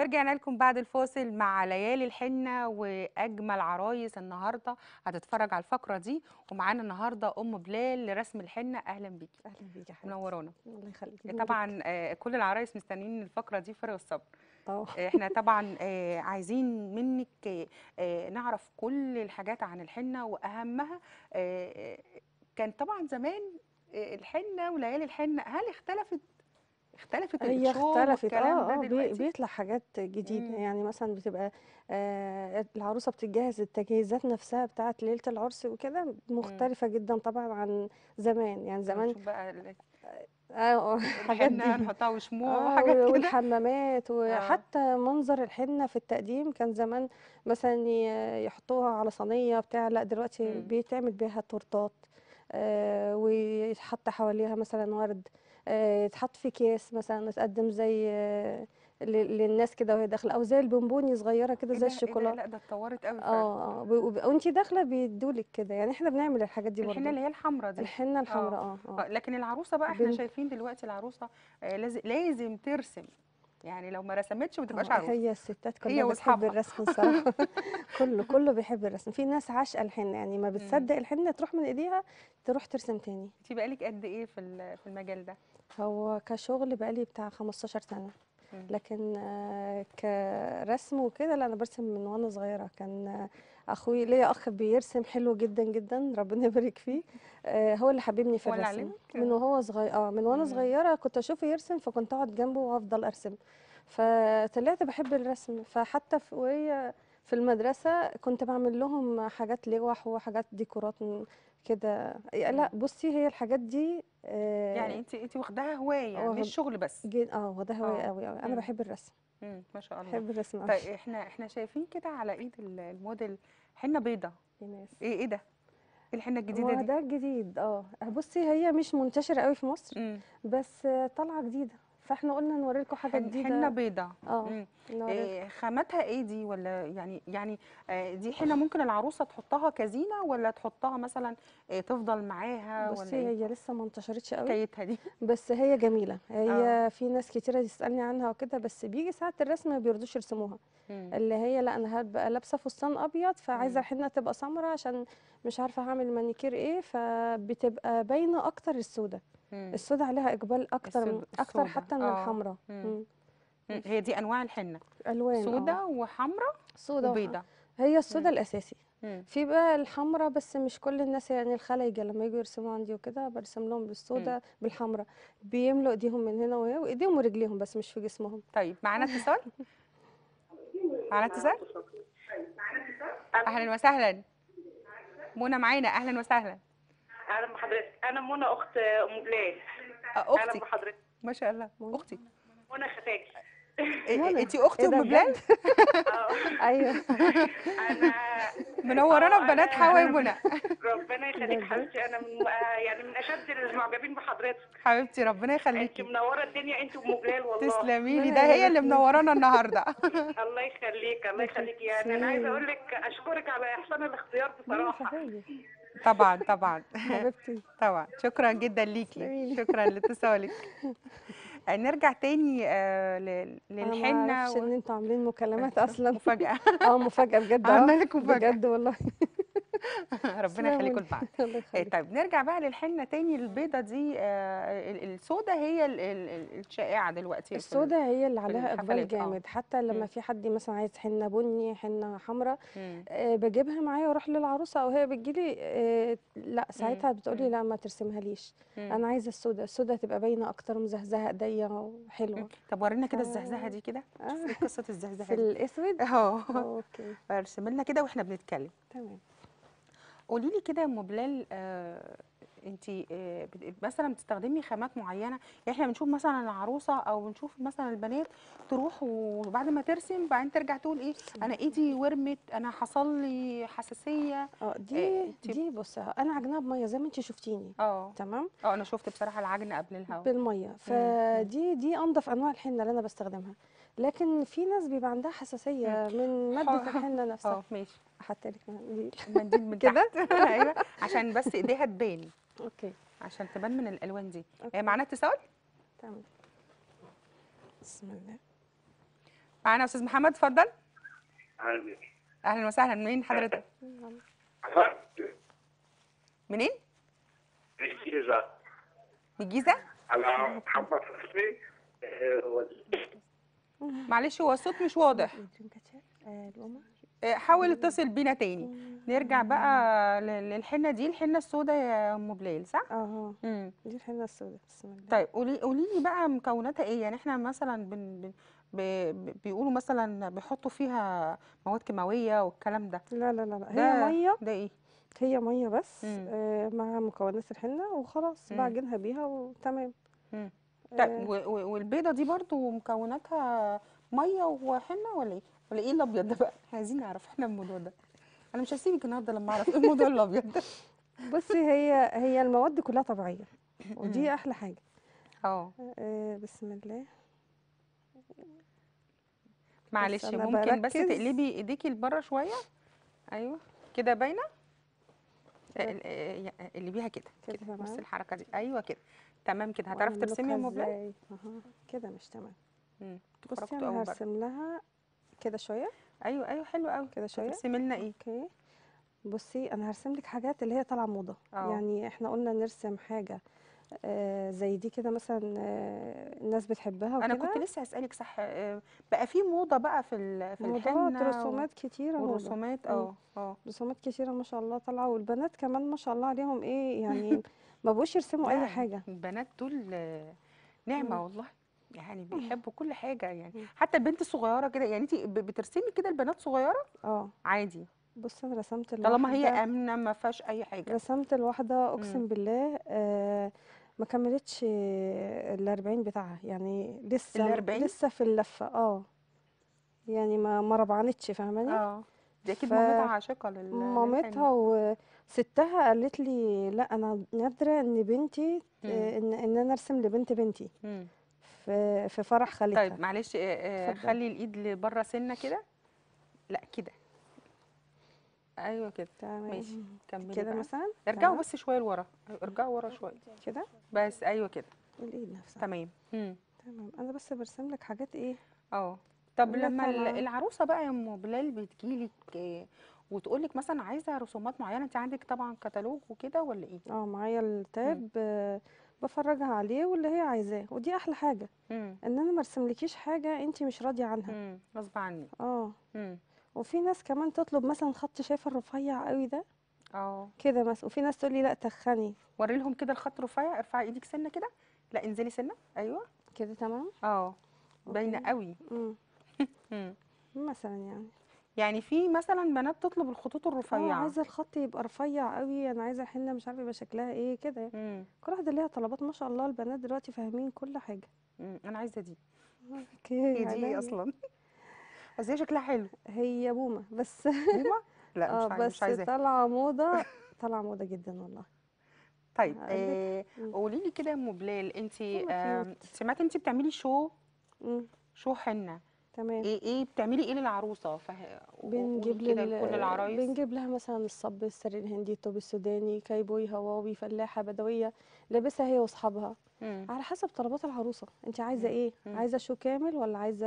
ورجعنا لكم بعد الفاصل مع ليالي الحنة وأجمل عرايس النهاردة هتتفرج على الفقرة دي ومعانا النهاردة أم بلال لرسم الحنة أهلا بيكي اهلا بيك يا حبيبتي منورانا الله يخليك طبعا آه، كل العرايس مستنيين الفقرة دي فرق الصبر اه احنا طبعا آه، عايزين منك آه، آه، نعرف كل الحاجات عن الحنة وأهمها آه، كان طبعا زمان آه، الحنة وليالي الحنة هل اختلفت اختلفت هي الشغل اختلفت والكلام اه ده اه بي- دلوقتي بيطلع حاجات جديده مم. يعني مثلا بتبقى آه العروسه بتجهز التجهيزات نفسها بتاعت ليله العرس وكده مختلفه جدا طبعا عن زمان يعني زمان نشوف بقى ال- اه آه، الحاجات الحنة دي نحطها وشموع اه وحاجات وال- كده والحمامات اه وحتى منظر الحنة في التقديم كان زمان مثلا ي- يحطوها على صينية بتاع لا دلوقتي مم. بيتعمل بيها تورتات آه ويتحط حواليها مثلا ورد آه يتحط في اكياس مثلا تقدم زي آه ل- للناس كده وهي داخلة او زي البونبوني صغيرة كده ايه زي ده ايه ده الشوكولا لا ده اتطورت قوي فعلا اه اه وب- وانتي داخلة بيدولك كده يعني احنا بنعمل الحاجات دي الحنة برضو اللي هي الحمراء دي الحنة الحمراء اه اه آه، اه لكن العروسة بقى احنا بن شايفين دلوقتي العروسة آه، لازم لازم ترسم يعني لو ما رسمتش ما تبقاش اه عروسة هي الستات هي كلها بتحب واصحابها الرسم الصراحة كله كله بيحب الرسم في ناس عاشقة الحنة يعني ما مم. بتصدق الحنة تروح من ايديها تروح ترسم تاني انت بقالك قد ايه في ال- في المجال ده هو كشغل بقالي بتاع 15 سنة مم. لكن آه، كرسم وكده لا انا برسم من وانا صغيرة كان آه، اخوي ليا اخ بيرسم حلو جدا جدا ربنا يبارك فيه آه، هو اللي حببني في هو اللي الرسم علمك من وهو صغير اه من وانا مم. صغيرة كنت اشوفه يرسم فكنت اقعد جنبه وافضل ارسم فطلعت بحب الرسم فحتى في وهي في المدرسة كنت بعمل لهم حاجات لوح وحاجات ديكورات من كده لا مم. بصي هي الحاجات دي يعني آه، انت انت واخداها هواية واخد مش شغل بس جد اه وده هواية اه قوي قوي انا مم. بحب الرسم مم. ما شاء الله بحب الرسم قوي طيب احنا احنا شايفين كده على ايد ال- الموديل حنة بيضة في ناس ايه ايه ده ايه الحنة الجديدة ما دي ده جديد اه بصي هي مش منتشرة قوي في مصر مم. بس آه، طالعة جديدة فاحنا قلنا نوري لكم حاجة حن حنة جديدة بيضة اه مم. نوري إيه خاماتها ايه دي ولا يعني يعني آه، دي حنة ممكن العروسة تحطها كزينة ولا تحطها مثلا آه، تفضل معاها ولا بصي ايه هي لسه ما انتشرتش قوي حكايتها دي بس هي جميلة اه هي في ناس كتيرة تسألني عنها وكده بس بيجي ساعة الرسم ما بيرضوش يرسموها مم. اللي هي لا انا هبقى لابسة فستان ابيض فعايزة مم. الحنة تبقى سمرا عشان مش عارفة هعمل مانيكير ايه فبتبقى باينة اكتر السودة مم. السودة عليها اقبال اكتر من السود اكتر السودة حتى من اه الحمراء مم. مم. مم. هي دي انواع الحنة الوان اه سودة وحمراء سودة وح... وبيضة هي السودة مم. الاساسي مم. في بقى الحمراء بس مش كل الناس يعني الخلايجة لما يجوا يرسموا عندي وكده برسم لهم مم. بالسودة بالحمراء بيملوا ايديهم من هنا وهنا وايديهم ورجليهم بس مش في جسمهم طيب معانا اتصال معانا اتصال اهلا وسهلا منى معانا اهلا وسهلا اهلا بحضرتك انا منى اخت ام بلال آه، اهلا اختك بحضرتك ما شاء الله منى اختي منى خفاجي منى انت اختي ايه ده ام بلال بجد اه ايورانا انا منورانا اه ببنات انا حوا يا انا منى ربنا ده يخليك بجد حبيبتي انا من آه يعني من اشد المعجبين بحضرتك حبيبتي ربنا انت يخليكي منوره الدنيا انت وام بلال والله تسلمي لي ربنا ده هي يبارك اللي فيك منورانا النهارده الله يخليك الله يخليك يعني انا عايزه تسلمي اقول لك اشكرك على احسان الاختيار منى بصراحه خفاجي طبعا طبعا حبيبتي طبعا شكرا جدا ليكي تسلمي لي شكرا لاتصالك آه، نرجع تاني آه، ل- انا ما للحنه اعرفش و... ان انتوا عاملين مكالمات شوف اصلا مفاجاه اه مفاجأة بجد اه عملنا لك مفاجاه بجد والله ربنا تسلموا يخليكم لي لبعض الله آه، يخليك طيب نرجع بقى للحنة تاني البيضة دي آه، ال- السودة هي ال- ال- ال- الشائعة دلوقتي في ال- السودة هي اللي في عليها اقبال الحفلات اه جامد حتى لما مم. في حد مثلا عايز حنة بني حنة حمراء مم. أه بجيبها معايا واروح للعروسة او هي بتجيلي أه لا مم. ساعتها بتقولي مم. لا ما ترسمها ليش مم. انا عايزة السودة السودة تبقى باينة اكتر مزهزهة ايديا مم. وحلوة طب ورينا ف كده الزهزهة دي كده شوف آه. ايه قصة في الزهزهة دي الاسود اهو اوكي ارسم لنا كده واحنا بنتكلم تمام قولي لي كده يا ام بلال آه انت آه بت- مثلا بتستخدمي خامات معينه يعني احنا بنشوف مثلا العروسه او بنشوف مثلا البنات تروح وبعد ما ترسم بعدين ترجع تقول ايه انا ايدي ورمت انا حصل لي حساسيه اه آه دي انت دي بص انا عجنها بميه زي ما انت شفتيني اه تمام اه انا شفت بصراحه العجن قبل الهوا بالميه مم. مم. فدي دي انضف انواع الحنه اللي انا بستخدمها لكن في ناس بيبقى عندها مم. حساسيه من ماده ح- الحنه نفسها اه ماشي احط لك منديل المنديل من كده تحت ايوه عشان بس ايديها تبان اوكي عشان تبان من الالوان دي آه، اوكي معانا اتصال تمام بسم الله معانا استاذ محمد اتفضل أهلا اهلا وسهلا منين حضرتك منين الجيزة من الجيزه أنا محمد حسني آه، معلش هو الصوت مش واضح آه، الأم آه، حاول اتصل بينا تاني نرجع بقى ل- للحنه دي الحنه السوداء يا ام بلال صح اه امم دي الحنة السوداء بسم الله طيب قولي قولي لي بقى مكوناتها ايه يعني احنا مثلا بن بن ب- ب- بيقولوا مثلا بيحطوا فيها مواد كيماويه والكلام ده لا لا لا لا ده هي مية ده ايه هي مية بس مم. آه مع مكونات الحنة وخلاص مم. بعجنها بيها وتمام مم. آه، طيب و- و- والبيضه دي برضو مكوناتها ميه وحنه ولا ايه ولا ايه الابيض ده بقى احنا عايزين نعرف احنا الموضوع ده انا مش هسيبك النهارده لما اعرف ايه الموضوع الابيض ده بصي هي هي المواد كلها طبيعية ودي أحلى حاجة اه آه بسم الله معلش أنا ممكن بس بركز. تقلبي ايديكي لبره شويه ايوه كده باينه كده. ال- آه، اللي بيها كده كده كده بص تمام. الحركه دي ايوه كده تمام كده هتعرفي ترسمي يا ام وأعملها بلال إزاي؟ أها، كده مش تمام مم، بصي خرجتوا أنا أول مرة. هرسم لها كده شوية ايوه ايوه حلو قوي كده شوية ترسمي لنا ايه اوكي بصي انا هرسم لك حاجات اللي هي طالعه موضه اه. يعني احنا قلنا نرسم حاجه آه زي دي كده مثلا آه الناس بتحبها وكده انا كنت لسه هسالك صح آه، بقى في موضه بقى في ال- في موضات الحنه و- رسومات كتيره موضه والرسومات مم. اه اه رسومات كتيره ما شاء الله طالعه والبنات كمان ما شاء الله عليهم ايه يعني ما بقوش يرسموا لا، اي حاجه البنات دول آه، نعمه مم. والله يعني بيحبوا كل حاجه يعني مم. حتى البنت الصغيره كده يعني انت بترسمي كده البنات صغيره اه عادي بص انا رسمت طالما هي الواحده امنه ما فيهاش اي حاجه رسمت الواحده اقسم مم. بالله آه ما كملتش ال 40 بتاعها يعني لسه ال 40 لسه في اللفه اه يعني ما ما ربعنتش فاهماني اه دي اكيد ف- مامتها عاشقه لل مامتها وستها قالت لي لا انا نادره ان بنتي مم. آه، ان ان انا ارسم لبنت بنتي مم. في في فرح خالتها طيب معلش آه، آه، اتفضل. خلي الايد لبره سنه كده لا كده ايوه كده تمام ماشي كملي كده بقى. مثلا ارجعوا تمام. بس شويه لورا ارجعوا ورا شويه كده بس ايوه كده الايد نفسها تمام مم. تمام انا بس برسم لك حاجات ايه اه طب لا لما ال- طبعا. العروسه بقى يا ام بلال بتجيلك آه، وتقولك مثلا عايزه رسومات معينه انت عندك طبعا كتالوج وكده ولا ايه اه معايا التاب آه، بفرجها عليه واللي هي عايزاه ودي احلى حاجه مم. ان انا مرسملكيش حاجه انت مش راضيه عنها مم. غصب عني اه مم. وفي ناس كمان تطلب مثلا خط شايفه الرفيع قوي ده اه كده مثلا وفي ناس تقول لي لا تخني وري لهم كده الخط رفيع ارفعي ايدك سنه كده لا انزلي سنه ايوه كده تمام اه باينه أوكي. قوي امم مم. مثلا يعني يعني في مثلا بنات تطلب الخطوط اه الرفيعه عايزه الخط يبقى رفيع قوي انا عايزه الحنه مش عارفه يبقى شكلها ايه كده مم. كل واحده ليها طلبات ما شاء الله البنات دلوقتي فاهمين كل حاجه مم. انا عايزه دي اوكي هي دي عينيا. ايه اصلا بس هي شكلها حلو هي بومه بس بومه لا اه مش عايزه بس مش عايزاها طالعه موضه طالعه موضه جدا والله طيب هقولك. آه مم. قولي لي كده يا ام بلال انت هما آه كيوت. سمعت انت بتعملي شو امم شو حنه تمام ايه ايه بتعملي ايه للعروسه فه... بنجيب قولي كده لل... لكل العرايس بنجيب لها مثلا الصب السري الهندي التوب السوداني كايبوي هواوي فلاحه بدويه لابسها هي واصحابها مم. على حسب طلبات العروسه انت عايزه مم. ايه مم. عايزه شو كامل ولا عايزه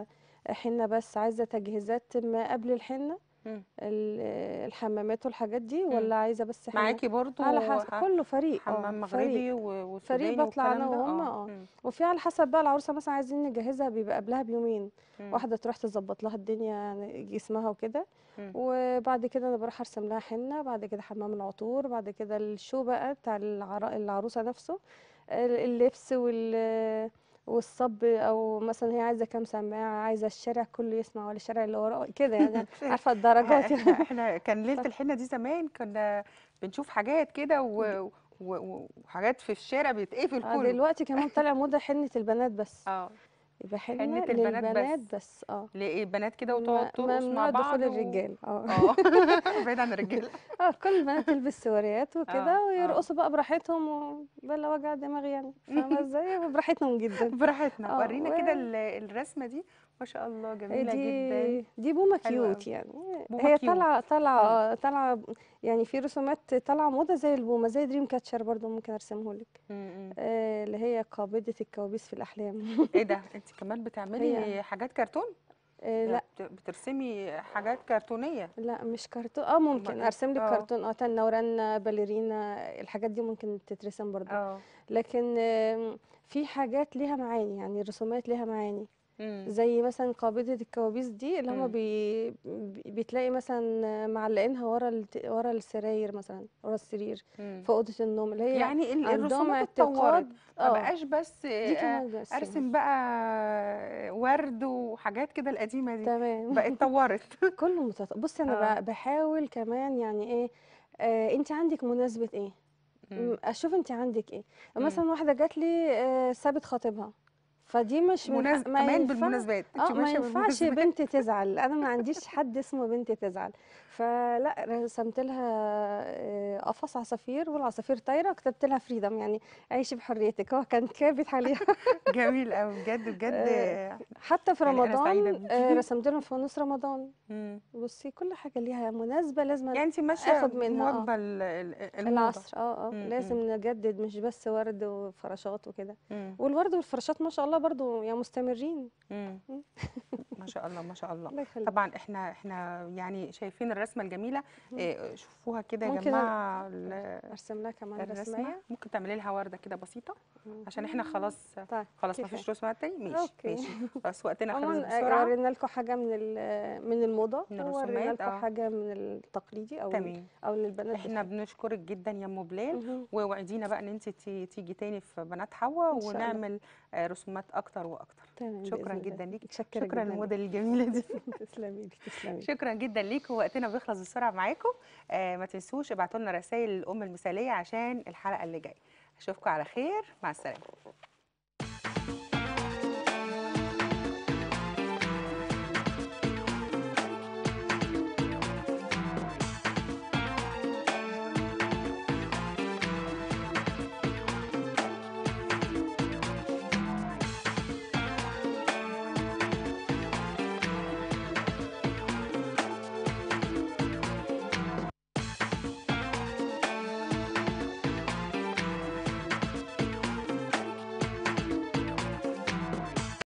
حنه بس عايزه تجهيزات ما قبل الحنه مم. ال- الحمامات والحاجات دي مم. ولا عايزه بس حنه معاكي برضو على حسب ح- كله فريق حمام اه فريق مغربي و- وسوداني بطلع أنا والكلام ده وهم، اه اه. مم. وفي على حسب بقى العروسه مثلا عايزين نجهزها بيبقى قبلها بيومين مم. واحده تروح تظبط لها الدنيا يعني جسمها وكده مم. وبعد كده انا بروح ارسم لها حنه بعد كده حمام العطور بعد كده الشو بقى بتاع العرا- العروسه نفسه ال- اللبس وال والصب او مثلا هي عايزه كام سماعه عايزه الشارع كله يسمع ولا الشارع اللي وراه كده يعني عارفه الدرجات احنا يعني احنا كان ليله الحنه دي زمان كنا بنشوف حاجات كده و- و- و- وحاجات في الشارع بيتقفل آه، كله دلوقتي كمان طالع موضه حنه البنات بس اه يبقى حنة حنه البنات للبنات بس. بس اه ليه بنات كده م- وتقعد ترقص ممنوع مع بعض دخول و- الرجال اه اه بعيد عن الرجاله اه كل البنات تلبس سواريات آه، وكده آه. ويرقصوا بقى براحتهم وبلا وجع دماغ يعني فاهمه ازاي براحتهم جدا براحتنا اه، ورينا و- كده ال- الرسمه دي ما شاء الله هي جميله جدا دي دي بومه حلوة كيوت أوي. يعني بومة هي كيوت. طالعه طالعه اه طالعه يعني في رسومات طالعه موضه زي البومه زي دريم كاتشر برضو ممكن ارسمه لك م- م. آه اللي هي قابضه الكوابيس في الاحلام ايه ده انت كمان بتعملي هي- حاجات كرتون آه، لا بت- بترسمي حاجات كرتونيه لا مش كرتون اه ممكن إيه؟ ارسم لك آه. كرتون اه تنة ورنة باليرينا الحاجات دي ممكن تترسم برضو اه لكن آم، في حاجات ليها معاني يعني الرسومات ليها معاني مم. زي مثلا قابضة الكوابيس دي اللي هما مم. بي بي- بتلاقي مثلا معلقينها ورا الت- ورا السراير مثلا ورا السرير مم. في أوضة النوم اللي هي يعني ال- عندهم الرسومات اتطورت اعتقاد ما اه بقاش بس دي آه، كمان بس ارسم بقى ورد وحاجات كده القديمه دي تمام بقت اتطورت كله متط... بصي انا اه ب- بحاول كمان يعني ايه آه انت عندك مناسبة ايه مم. م- اشوف انت عندك ايه مم. مثلا واحده جات لي آه، سابت خاطبها فدي مش من مناس... حق ما كمان ينفع بالمناسبات انت اه ما ماشيه ينفعش بالمناسبات بنت تزعل انا ما عنديش حد اسمه بنت تزعل فلا رسمت لها آه، قفص عصافير والعصافير طايره وكتبت لها فريدم يعني عيشي بحريتك هو كان كابت عليها جميل قوي بجد بجد آه، حتى في يعني انا سعيده رمضان آه، بيكي رسمت لهم فانوس رمضان مم. بصي كل حاجه ليها مناسبه لازم يعني انت ماشيه اخد منها اه مواكبه ال- ال- الموضه العصر اه اه مم. لازم مم. نجدد مش بس ورد وفراشات وكده مم. والورد والفراشات ما شاء الله برضو يعني مستمرين مم. مم. ما شاء الله ما شاء الله الله يخليك طبعا احنا احنا يعني شايفين الرسمه الجميله مم. إيه، شوفوها كده يا ممكن أنا جماعه ال- ارسم لها كمان الرسمه رسمية ممكن تعملي لها ورده كده بسيطه مم. عشان احنا خلاص طيب خلاص ما كفاية فيش رسومات تاني ماشي اوكي ماشي خلاص وقتنا خلص عموما بسرعه ورينا لكم حاجه من ال- من الموضه من وورينا الرسومات لكم اه حاجه من التقليدي او ال- تمام او اللي البنات احنا بتحب بنشكرك جدا يا ام بلال مهم. ووعدينا بقى ان انت تي- تيجي تاني في بنات حوا ان شاء الله ونعمل آه، رسومات اكتر واكتر تمام شكرا باذن الله جدا ليك متشكره شكرا جدا للموديل الجميله دي ليك تسلمي لي تسلمي لي شكرا جدا ليكم وقتنا بيخلص بسرعه معاكم آه ما تنسوش ابعتوا لنا رسائل الام المثاليه عشان الحلقه اللي جايه اشوفكم على خير مع السلامه